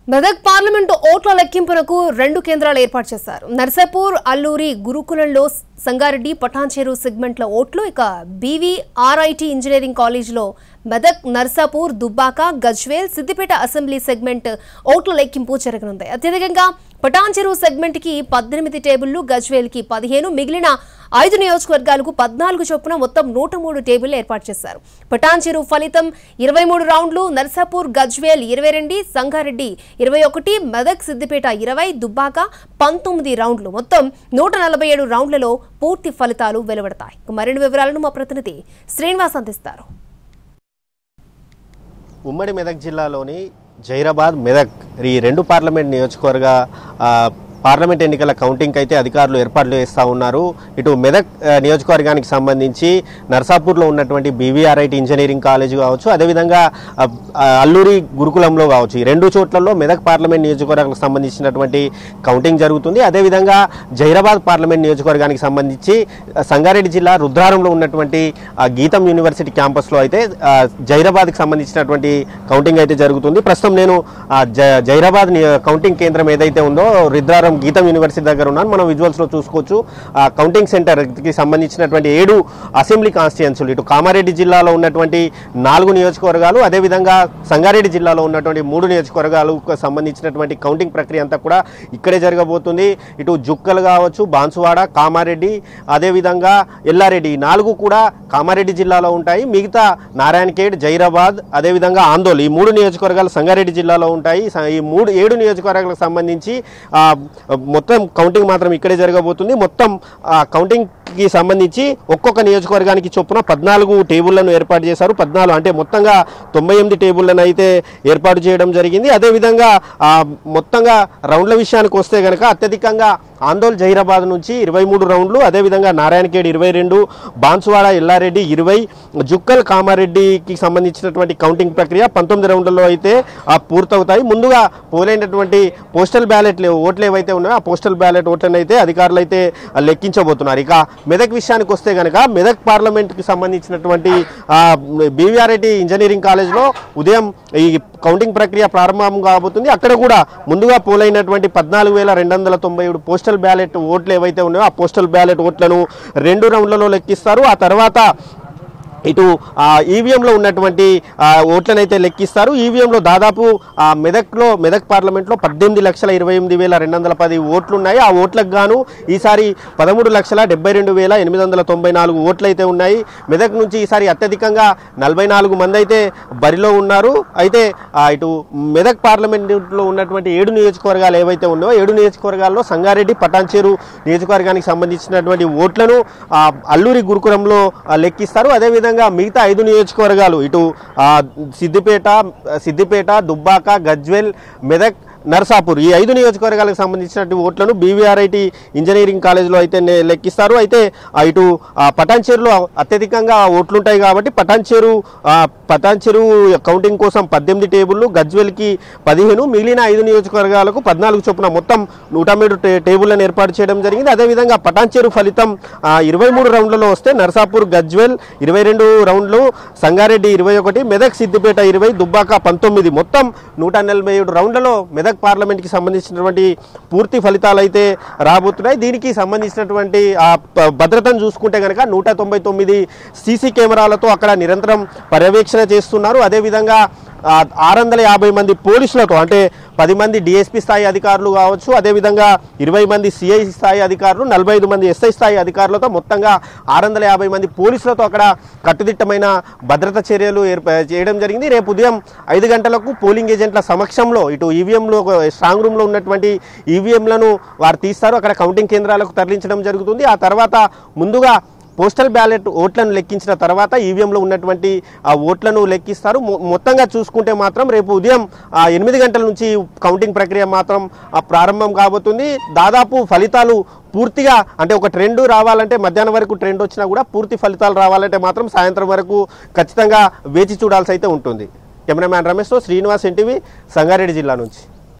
Medak parliament ఓట్ల లెక్కింపునకు రెండు కేంద్రాలు ఏర్పాటు చేశారు నర్సాపూర్ అల్లూరి గురుకులంలో సంగారెడ్డి పటాన్చేరు సెగ్మెంట్ల ఓట్లు ఇక బీవీ ఆర్ఐటి ఇంజనీరింగ్ కాలేజీలో మెదక్ నర్సాపూర్ దుబ్బాక గజ్వేల్ సిద్దిపేట అసెంబ్లీ సెగ్మెంట్ ఓట్ల లెక్కింపు జరగనుంది అత్యధికంగా పటాన్చెరు సెగ్మెంట్ కి పద్దెనిమిది టేబుళ్లు గజ్వేల్ కి పదిహేను మిగిలిన ఐదు నియోజకవర్గాలకు పద్నాలుగు చొప్పున మొత్తం నూట మూడు టేబుల్ ఏర్పాటు చేశారు పటాన్చెరు ఫలితం ఇరవై మూడు రౌండ్లు నర్సాపూర్ గజ్వేల్ ఇరవై రెండు సంగారెడ్డి ఇరవై ఒకటి మెదక్ సిద్దిపేట ఇరవై దుబ్బాక పంతొమ్మిది రౌండ్లు మొత్తం నూట నలభై ఏడు రౌండ్లలో పూర్తి ఫలితాలు వెలువడతాయి ఇక మరిన్ని వివరాలను మా ప్రతినిధి శ్రీనివాస్ అందిస్తారు ఉమ్మడి మెదక్ జిల్లాలోని జైరాబాద్ మెదక్ ఈ రెండు పార్లమెంట్ నియోజకవర్గ ఆ, పార్లమెంట్ ఎన్నికల కౌంటింగ్ అయితే అధికారులు ఏర్పాట్లు చేస్తూ ఉన్నారు ఇటు మెదక్ ఆ, నియోజకవర్గానికి సంబంధించి నర్సాపూర్లో ఉన్నటువంటి బీవీఆర్ఐటి ఇంజనీరింగ్ కాలేజ్ కావచ్చు అదేవిధంగా ఆ, ఆ, అల్లూరి గురుకులంలో కావచ్చు ఈ రెండు చోట్లలో మెదక్ పార్లమెంట్ నియోజకవర్గానికి సంబంధించినటువంటి కౌంటింగ్ జరుగుతుంది అదేవిధంగా జైరాబాద్ పార్లమెంట్ నియోజకవర్గానికి సంబంధించి ఆ, సంగారెడ్డి జిల్లా రుద్రారంలో ఉన్నటువంటి ఆ, గీతం యూనివర్సిటీ క్యాంపస్లో అయితే ఆ, జైరాబాద్కి సంబంధించినటువంటి కౌంటింగ్ అయితే జరుగుతుంది ప్రస్తుతం నేను ఆ, జ- జైరాబాద్ ని- కౌంటింగ్ కేంద్రం ఏదైతే ఉందో రుద్రారం గీతం యూనివర్సిటీ దగ్గర ఉన్నాను మనం విజువల్స్లో చూసుకోవచ్చు ఆ కౌంటింగ్ సెంటర్కి సంబంధించినటువంటి ఏడు అసెంబ్లీ కాన్స్టిట్యున్సీలు ఇటు కామారెడ్డి జిల్లాలో ఉన్నటువంటి నాలుగు నియోజకవర్గాలు అదేవిధంగా సంగారెడ్డి జిల్లాలో ఉన్నటువంటి మూడు నియోజకవర్గాలకు సంబంధించినటువంటి కౌంటింగ్ ప్రక్రియ అంతా కూడా ఇక్కడే జరగబోతుంది ఇటు జుక్కలు కావచ్చు బాన్సువాడ కామారెడ్డి అదేవిధంగా ఎల్లారెడ్డి ఈ నాలుగు కూడా కామారెడ్డి జిల్లాలో ఉంటాయి మిగతా నారాయణఖేడ్ జైరాబాద్ అదేవిధంగా ఆందోళ్ ఈ మూడు నియోజకవర్గాలు సంగారెడ్డి జిల్లాలో ఉంటాయి స- ఈ మూడు ఏడు నియోజకవర్గాలకు సంబంధించి ఆ, మొత్తం కౌంటింగ్ మాత్రం ఇక్కడే జరగబోతుంది మొత్తం ఆ, కౌంటింగ్కి సంబంధించి ఒక్కొక్క నియోజకవర్గానికి చొప్పున పద్నాలుగు టేబుళ్లను ఏర్పాటు చేశారు పద్నాలుగు అంటే మొత్తంగా తొంభై ఎనిమిది టేబుళ్లను అయితే ఏర్పాటు చేయడం జరిగింది అదేవిధంగా ఆ, మొత్తంగా రౌండ్ల విషయానికి వస్తే కనుక అత్యధికంగా ఆందోళ్ జైరాబాద్ నుంచి ఇరవై మూడు రౌండ్లు అదేవిధంగా నారాయణఖేడ్ ఇరవై రెండు బాన్సువాడ ఎల్లారెడ్డి ఇరవై జుక్కల్ కామారెడ్డికి సంబంధించినటువంటి కౌంటింగ్ ప్రక్రియ పంతొమ్మిది రౌండ్లలో అయితే ఆ, పూర్తవుతాయి ముందుగా పోలైనటువంటి పోస్టల్ బ్యాలెట్ ఓట్లు ఏవైతే ఉన్నాయో ఆ పోస్టల్ బ్యాలెట్ ఓట్లను అయితే అధికారులు అయితే లెక్కించబోతున్నారు ఇక మెదక్ విషయానికి వస్తే కనుక మెదక్ పార్లమెంట్కి సంబంధించినటువంటి బీవీఆర్ఐటి ఇంజనీరింగ్ కాలేజ్లో ఉదయం ఈ కౌంటింగ్ ప్రక్రియ ప్రారంభం కాబోతుంది అక్కడ కూడా ముందుగా పోలైనటువంటి పద్నాలుగు వేల రెండు వందల తొంభై ఏడు పోస్టల్ బ్యాలెట్ ఓట్లు ఏవైతే ఉన్నాయో ఆ పోస్టల్ బ్యాలెట్ ఓట్లను రెండు రౌండ్లలో లెక్కిస్తారు ఆ తర్వాత ఇటు ఆ, ఈవీఎంలో ఉన్నటువంటి ఆ, ఓట్లను అయితే లెక్కిస్తారు ఈవీఎంలో దాదాపు ఆ, మెదక్లో మెదక్ పార్లమెంట్లో పద్దెనిమిది లక్షల ఇరవై ఎనిమిది వేల రెండు వందల పది ఓట్లు ఉన్నాయి ఆ ఓట్లకు గాను ఈసారి పదమూడు లక్షల డెబ్బై రెండు వేల ఎనిమిది వందల తొంభై నాలుగు ఓట్లు అయితే ఉన్నాయి మెదక్ నుంచి ఈసారి అత్యధికంగా నలభై నాలుగు మంది అయితే బరిలో ఉన్నారు అయితే ఆ, ఇటు మెదక్ పార్లమెంట్లో ఉన్నటువంటి ఏడు నియోజకవర్గాలు ఏవైతే ఉన్నాయో ఏడు నియోజకవర్గాల్లో సంగారెడ్డి పటాన్చేరు నియోజకవర్గానికి సంబంధించినటువంటి ఓట్లను ఆ, అల్లూరి గురుకులంలో ఆ, లెక్కిస్తారు అదేవిధంగా మిగతా ఐదు నియోజకవర్గాలు ఇటు ఆ, సిద్దిపేట సిద్దిపేట దుబ్బాక గజ్వెల్ మెదక్ నర్సాపూర్ ఈ ఐదు నియోజకవర్గాలకు సంబంధించినటువంటి ఓట్లను బీవీఆర్ఐటి ఇంజనీరింగ్ కాలేజ్లో అయితే నే- లెక్కిస్తారు అయితే ఆ, ఇటు ఆ, పటాన్చేరులో అత్యధికంగా ఓట్లు ఉంటాయి కాబట్టి పటాన్చేరు ఆ, పటాన్చెరు కౌంటింగ్ కోసం పద్దెనిమిది టేబుళ్లు గజ్వెల్కి పదిహేను మిగిలిన ఐదు నియోజకవర్గాలకు పద్నాలుగు చొప్పున మొత్తం నూట మూడు టే- టేబుళ్లను ఏర్పాటు చేయడం జరిగింది అదేవిధంగా పటాన్చెరు ఫలితం ఇరవై మూడు రౌండ్లలో వస్తే నర్సాపూర్ గజ్వెల్ ఇరవై రెండు రౌండ్లు సంగారెడ్డి ఇరవై ఒకటి మెదక్ సిద్దిపేట ఇరవై దుబ్బాక పంతొమ్మిది మొత్తం నూట నలభై ఏడు రౌండ్లలో మెదక్ పార్లమెంట్కి సంబంధించినటువంటి పూర్తి ఫలితాలు అయితే రాబోతున్నాయి దీనికి సంబంధించినటువంటి ఆ ప- భద్రతను చూసుకుంటే కనుక నూట తొంభై తొమ్మిది సీసీ కెమెరాలతో అక్కడ నిరంతరం పర్యవేక్షణ చేస్తున్నారు అదేవిధంగా ఆ, ఆరు వందల యాభై మంది పోలీసులతో అంటే పది మంది డిఎస్పీ స్థాయి అధికారులు కావచ్చు అదేవిధంగా ఇరవై మంది సిఐ స్థాయి అధికారులు నలభై ఐదు మంది ఎస్ఐ స్థాయి అధికారులతో మొత్తంగా ఆరు వందల యాభై మంది పోలీసులతో అక్కడ కట్టుదిట్టమైన భద్రత చర్యలు ఏర్ప చేయడం జరిగింది రేపు ఉదయం ఐదు గంటలకు పోలింగ్ ఏజెంట్ల సమక్షంలో ఇటు ఈవీఎంలో స్ట్రాంగ్ రూమ్లో ఉన్నటువంటి ఈవీఎంలను వారు తీస్తారు అక్కడ కౌంటింగ్ కేంద్రాలకు తరలించడం జరుగుతుంది ఆ తర్వాత ముందుగా పోస్టల్ బ్యాలెట్ ఓట్లను లెక్కించిన తర్వాత ఈవీఎంలో ఉన్నటువంటి ఆ ఓట్లను లెక్కిస్తారు మొ- మొత్తంగా చూసుకుంటే మాత్రం రేపు ఉదయం ఆ, ఎనిమిది గంటల నుంచి కౌంటింగ్ ప్రక్రియ మాత్రం ఆ, ప్రారంభం కాబోతుంది దాదాపు ఫలితాలు పూర్తిగా అంటే ఒక ట్రెండ్ రావాలంటే మధ్యాహ్నం వరకు ట్రెండ్ వచ్చినా కూడా పూర్తి ఫలితాలు రావాలంటే మాత్రం సాయంత్రం వరకు ఖచ్చితంగా వేచి చూడాల్సి అయితే ఉంటుంది కెమెరామ్యాన్ రమేష్తో శ్రీనివాస్ ఎన్టీవీ సంగారెడ్డి జిల్లా నుంచి